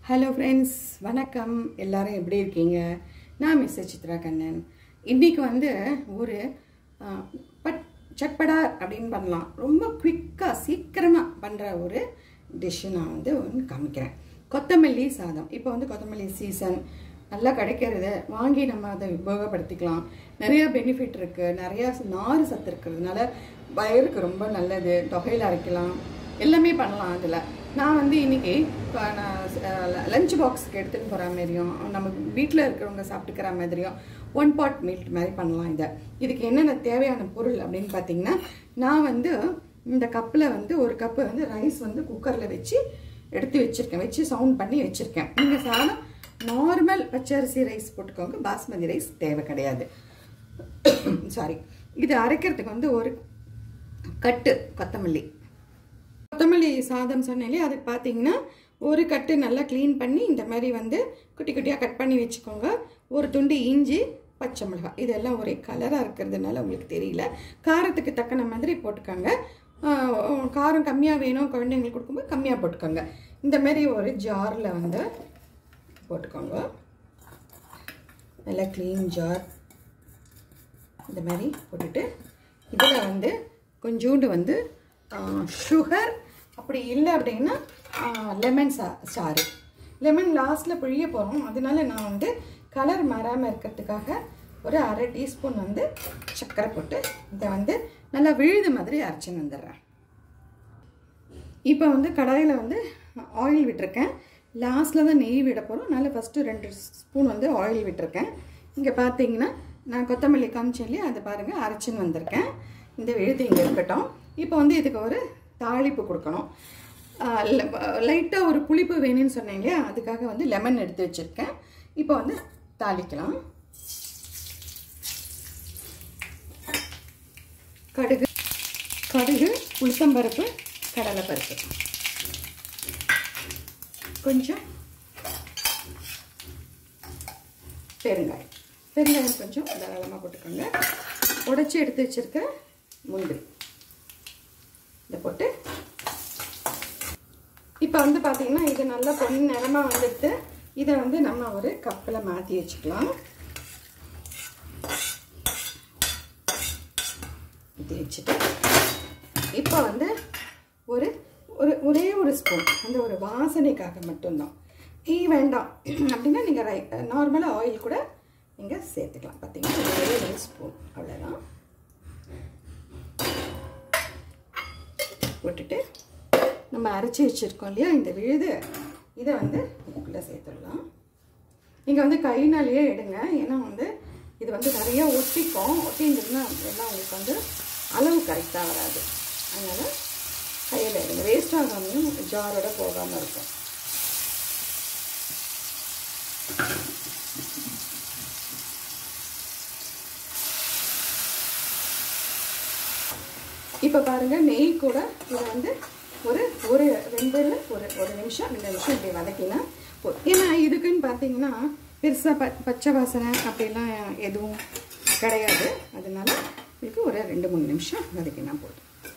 hello friends வணக்கம் எல்லாரும் எப்படி இருக்கீங்க நான் மிஸ் சித்ரா கண்ணன் இன்றைக்கி வந்து ஒரு ஆ, பட் சட்படா அப்படின்னு பண்ணலாம் ரொம்ப குவிக்காக சீக்கிரமாக பண்ணுற ஒரு டிஷ்ஷு நான் வந்து ஒன்று காமிக்கிறேன் கொத்தமல்லி சாதம் இப்போ வந்து கொத்தமல்லி சீசன் நல்லா கிடைக்கிறது வாங்கி நம்ம அதை உபயோகப்படுத்திக்கலாம் நிறைய பெனிஃபிட் இருக்குது நிறையா நார் சத்து இருக்கிறதுனால வயிறுக்கு ரொம்ப நல்லது தொகையில் அரைக்கலாம் எல்லாமே பண்ணலாம் அதில் நான் வந்து இன்னைக்கு லஞ்ச் பாக்ஸ்க்கு எடுத்துகிட்டு போகிற மாதிரியும் நம்ம வீட்டில் இருக்கிறவங்க சாப்பிட்டுக்கிற மாதிரியும் ஒன் பாட் மீல்ட் மாதிரி பண்ணலாம் இதை இதுக்கு என்னென்ன தேவையான பொருள் அப்படின்னு பார்த்தீங்கன்னா நான் வந்து இந்த கப்பில் வந்து ஒரு கப்பு வந்து ரைஸ் வந்து குக்கரில் வச்சு எடுத்து வச்சுருக்கேன் வச்சு சவுண்ட் பண்ணி வச்சுருக்கேன் நீங்கள் சாதம் நார்மல் பச்சரிசி ரைஸ் போட்டுக்கோங்க பாஸ்மதி ரைஸ் தேவை கிடையாது சாரி இது அரைக்கிறதுக்கு வந்து ஒரு கட்டு கொத்தமல்லி கொத்தமல்லி சாதம் சொன்னேன் அதுக்கு பார்த்தீங்கன்னா ஒரு கட்டு நல்லா க்ளீன் பண்ணி இந்த மாதிரி வந்து குட்டி குட்டியாக கட் பண்ணி வச்சுக்கோங்க ஒரு துண்டு இஞ்சி பச்சை மிளகாய் இதெல்லாம் ஒரே கலராக இருக்கிறதுனால உங்களுக்கு தெரியல காரத்துக்கு தக்கன மாதிரி போட்டுக்கோங்க ஆஹ் காரம் கம்மியாக வேணும் குழந்தைங்களுக்கு கொடுக்கும்போது கம்மியாக போட்டுக்கோங்க இந்த மாதிரி ஒரு ஜாரில் வந்து போட்டுக்கோங்க நல்லா க்ளீன் ஜார் இந்த மாதிரி போட்டுட்டு இதில் வந்து கொஞ்சோண்டு வந்து சுகர் அப்படி இல்லை அப்படின்னா லெமன் சா சாறு லெமன் லாஸ்ட்டில் பிழிய போகிறோம் அதனால நான் வந்து கலர் மாறாமல் இருக்கிறதுக்காக ஒரு அரை டீஸ்பூன் வந்து சர்க்கரை போட்டு இதை வந்து நல்லா விழுது மாதிரி அரைச்சின்னு வந்துடுறேன் இப்போ வந்து கடாயில் வந்து ஆயில் விட்டிருக்கேன் லாஸ்ட்டில் தான் நெய் விட போகிறோம் அதனால் ஃபஸ்ட்டு ரெண்டு ஸ்பூன் வந்து ஆயில் விட்டிருக்கேன் இங்கே பார்த்தீங்கன்னா நான் கொத்தமல்லி காமிச்சேன் இல்லையா அதை பாருங்கள் அரைச்சின்னு வந்திருக்கேன் இந்த விழுது இங்கே இருக்கட்டும் இப்போ வந்து இதுக்கு ஒரு தாளிப்பு கொடுக்கணும் லைட்டாக ஒரு புளிப்பு வேணும்னு சொன்னேன் இல்லையா அதுக்காக வந்து லெமன் எடுத்து வச்சுருக்கேன் இப்போ வந்து தாளிக்கலாம் கடுகு கடுகு உளுத்தம்பருப்பு கடலைப்பருப்பு கொஞ்சம் பெருங்காயம் பெருங்காயம் கொஞ்சம் தாராளமாக போட்டுக்கோங்க உடச்சி எடுத்து வச்சுருக்க முந்திரி இதை போட்டு இப்போ வந்து பார்த்தீங்கன்னா இது நல்லா பொண்ணு நிறமாக வந்துடுத்து இதை வந்து நம்ம ஒரு கப்பில் மாற்றி வச்சுக்கலாம் ஊற்றி வச்சுட்டு இப்போ வந்து ஒரு ஒரு ஒரே ஒரு ஸ்பூன் அந்த ஒரு வாசனைக்காக மட்டும்தான் டீ வேண்டாம் அப்படின்னா நீங்கள் ரை நார்மலாக ஆயில் கூட நீங்கள் சேர்த்துக்கலாம் பார்த்தீங்கன்னா ஒரே ஒரு ஸ்பூன் அவ்வளோதான் போட்டுட்டு நம்ம அரைச்சி வச்சுருக்கோம் இல்லையா இந்த விழுது இதை வந்து இதுக்குள்ளே சேர்த்துடலாம் நீங்கள் வந்து கைனாலேயே எடுங்க ஏன்னா வந்து இது வந்து நிறைய ஒட்டிக்கும் ஒட்டின்றதுனா எல்லாம் உங்களுக்கு வந்து அளவு கரெக்டாக வராது அதனால் கையில் எடுங்க வேஸ்ட் ஆகாமையும் ஜாரோட போகாமல் இருக்கும் இப்போ பாருங்கள் நெய் கூட இதை வந்து ஒரு ஒரு ரெண்டு இல்லை ஒரு ஒரு நிமிஷம் ரெண்டு நிமிஷம் இப்படி வதக்கினா போதும் ஏன்னா இதுக்குன்னு பார்த்தீங்கன்னா பெருசாக ப பச்சை வாசனை அப்படிலாம் எதுவும் கிடையாது அதனால இதுக்கு ஒரு ரெண்டு மூணு நிமிஷம் வதக்கினா போதும்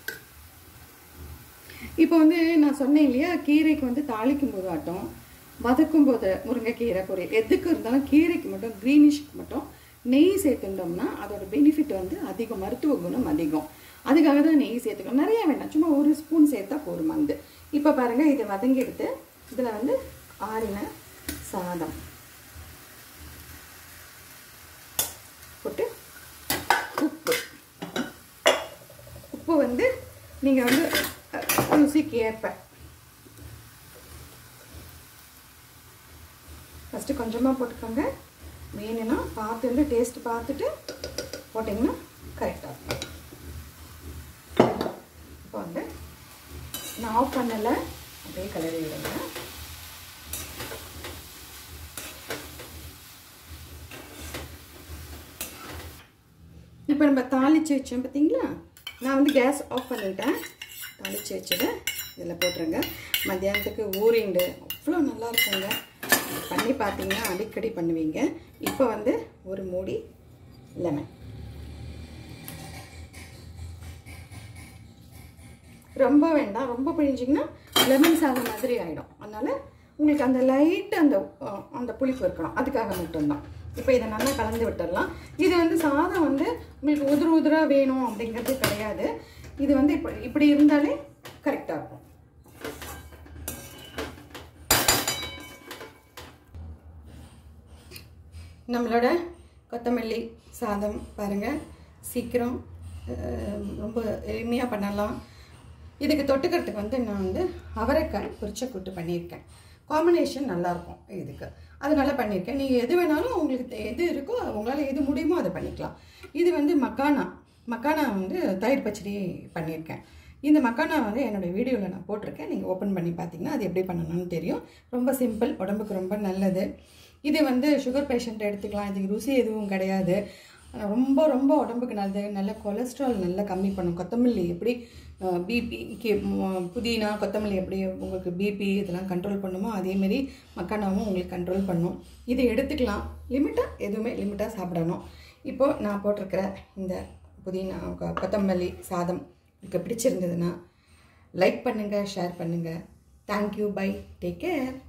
இப்போ வந்து நான் சொன்னேன் இல்லையா கீரைக்கு வந்து தாளிக்கும் போது ஆட்டம் வதக்கும் போது முருங்கைக்கீரை பொரியல் எதுக்கு இருந்தாலும் கீரைக்கு மட்டும் க்ரீனிஷ்க்கு மட்டும் நெய் சேர்த்துட்டோம்னா அதோட பெனிஃபிட் வந்து அதிகம் மருத்துவ குணம் அதிகம் அதுக்காக தான் நெய் சேர்த்துக்கணும் நிறைய வேண்டாம் சும்மா ஒரு ஸ்பூன் சேர்த்தா போருமாந்து இப்போ பாருங்கள் இதை வதங்கி எடுத்து இதில் வந்து ஆறின சாதம் போட்டு உப்பு உப்பு வந்து நீங்கள் வந்து ருசிக்கு ஏற்ப ஃபஸ்ட்டு கொஞ்சமாக போட்டுக்கோங்க வேணும்னா பார்த்து வந்து டேஸ்ட் பார்த்துட்டு போட்டிங்கன்னா கரெக்டாக இருக்கும் இப்போ வந்து நான் ஆஃப் பண்ணலை அப்படியே கலரி விடுங்க இப்போ நம்ம தாளித்து வச்சோம் பார்த்தீங்களா நான் வந்து கேஸ் ஆஃப் பண்ணிட்டேன் தாளித்து வச்சதை இதில் போட்டுருங்க மத்தியானத்துக்கு ஊறிண்டு அவ்வளோ நல்லா இருக்குங்க பண்ணி பார்த்தீங்கன்னா அடிக்கடி பண்ணுவீங்க இப்போ வந்து ஒரு மூடி லெமன் ரொம்ப வேண்டாம் ரொம்ப பிழிஞ்சிங்கன்னா லெமன் சாதம் மாதிரி ஆகிடும் அதனால் உங்களுக்கு அந்த லைட் அந்த அஹ், அந்த புளிப்பு இருக்கணும் அதுக்காக மட்டும்தான் இப்போ இதை நல்லா கலந்து விட்டுடலாம் இது வந்து சாதம் வந்து உங்களுக்கு உதிர உதிராக வேணும் அப்படிங்கிறது கிடையாது இது வந்து இப்போ இப்படி இருந்தாலே கரெக்டாக இருக்கும் நம்மளோட கொத்தமல்லி சாதம் பாருங்கள் சீக்கிரம் அஹ், ரொம்ப எளிமையாக பண்ணலாம் இதுக்கு தொட்டுக்கிறதுக்கு வந்து நான் வந்து அவரைக்காய் பொரிச்ச கூட்டு பண்ணியிருக்கேன் காம்பினேஷன் நல்லாயிருக்கும் இதுக்கு அதனால பண்ணியிருக்கேன் நீங்கள் எது வேணாலும் உங்களுக்கு தெ- எது இருக்கோ உங்களால் எது முடியுமோ அதை பண்ணிக்கலாம் இது வந்து மக்கானா மக்கானா வந்து தயிர் பச்சடி பண்ணியிருக்கேன் இந்த மக்கானா வந்து என்னுடைய வீடியோவில் நான் போட்டிருக்கேன் நீங்கள் ஓப்பன் பண்ணி பார்த்தீங்கன்னா அது எப்படி பண்ணணும்னு தெரியும் ரொம்ப சிம்பிள் உடம்புக்கு ரொம்ப நல்லது இது வந்து சுகர் பேஷண்ட் எடுத்துக்கலாம் இதுக்கு ருசி எதுவும் கிடையாது ஆனா ரொம்ப ரொம்ப உடம்புக்கு நல்லது நல்ல கொலஸ்ட்ரால் நல்லா கம்மி பண்ணும் கொத்தமல்லி எப்படி பிபி புதினா கொத்தமல்லி எப்படி உங்களுக்கு பிபி இதெல்லாம் கண்ட்ரோல் பண்ணுமோ அதேமாரி மக்கானாவும் உங்களுக்கு கண்ட்ரோல் பண்ணும் இதை எடுத்துக்கலாம் லிமிட்டாக எதுவுமே லிமிட்டாக சாப்பிடணும் இப்போது நான் போட்டிருக்கிற இந்த புதினா கொ- கொத்தமல்லி சாதம் உங்களுக்கு பிடிச்சிருந்ததுன்னா லைக் பண்ணுங்கள் ஷேர் பண்ணுங்கள் தேங்க்யூ பை டேக் கேர்